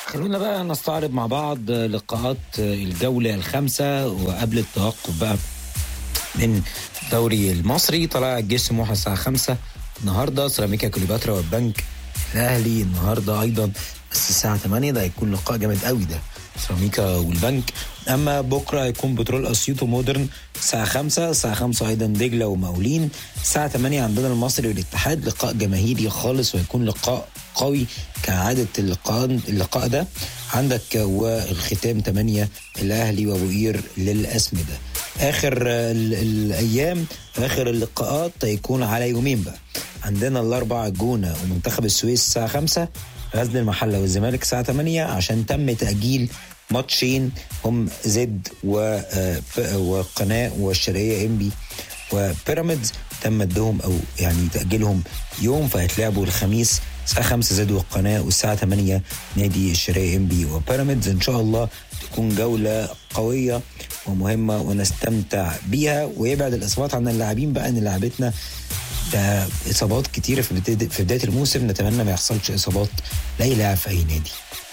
خلونا بقى نستعرض مع بعض لقاءات الجولة الخامسة وقبل التوقف بقى من الدوري المصري طلع الجيش سموحة الساعة 5 النهارده سيراميكا كليوباترا والبنك الأهلي النهارده أيضا بس الساعة 8 ده هيكون لقاء جامد قوي ده سيراميكا والبنك اما بكره هيكون بترول اسيوط ومودرن الساعه 5 الساعه 5 ايضا دجله ومقاولين الساعه 8 عندنا المصري والاتحاد لقاء جماهيري خالص وهيكون لقاء قوي كعاده اللقاء اللقاء ده عندك والختام 8 الاهلي وابو قير للاسمده اخر ال- الايام اخر اللقاءات هيكون على يومين بقى عندنا الاربع الجونه ومنتخب السويس الساعه 5 غزل المحله والزمالك الساعه 8 عشان تم تاجيل ماتشين هم زد و آه، ب- وقناه والشرقيه انبي وبيراميدز تم ادهم او يعني تاجيلهم يوم فهيتلعبوا الخميس الساعه 5 زد والقناه والساعه 8 نادي الشرقيه انبي وبيراميدز ان شاء الله تكون جوله قويه ومهمه ونستمتع بيها ويبعد الاصابات عن اللاعبين بقى ان لاعبتنا ده اصابات كتيره في بدايه في بدايه الموسم نتمنى ما يحصلش اصابات لاي لاعب في اي نادي